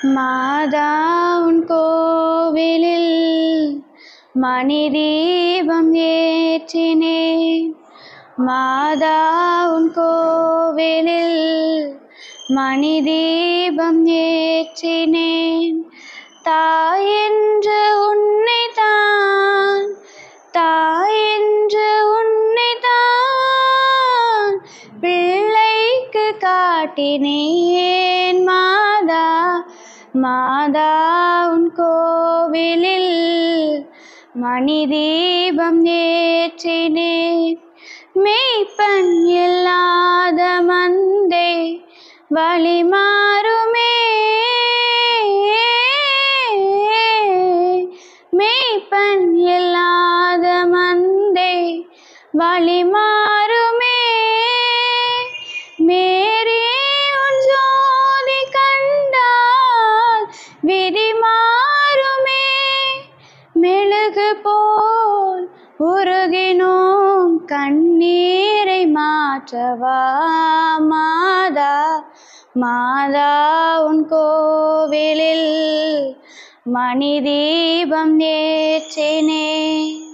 மாதா உன் கோவிலில் மணி தீபம் ஏற்றினேன் மாதா உன் கோவிலில் மணி தீபம் ஏற்றினேன் தாயென்று உன்னை தான் தாயென்று உன்னை தான் பிள்ளைக்கு காட்டினேன் மாதா மாதா உன் கோவிலில் மணி தீபம் ஏற்றினேன் மெய்ப்பன் இல்லாத மந்தை வழி மாறுமே மெய்ப்பன் இல்லாத மந்தை வழி மாறுமே மேரி உன் ஜோதி கண்டால் விதி மாறுமே மெழுகு போல் உருகினோம் கண்ணீரை மாற்றவா மாதா மாதா உன் கோவிலில் மணி தீபம் ஏற்றினேன்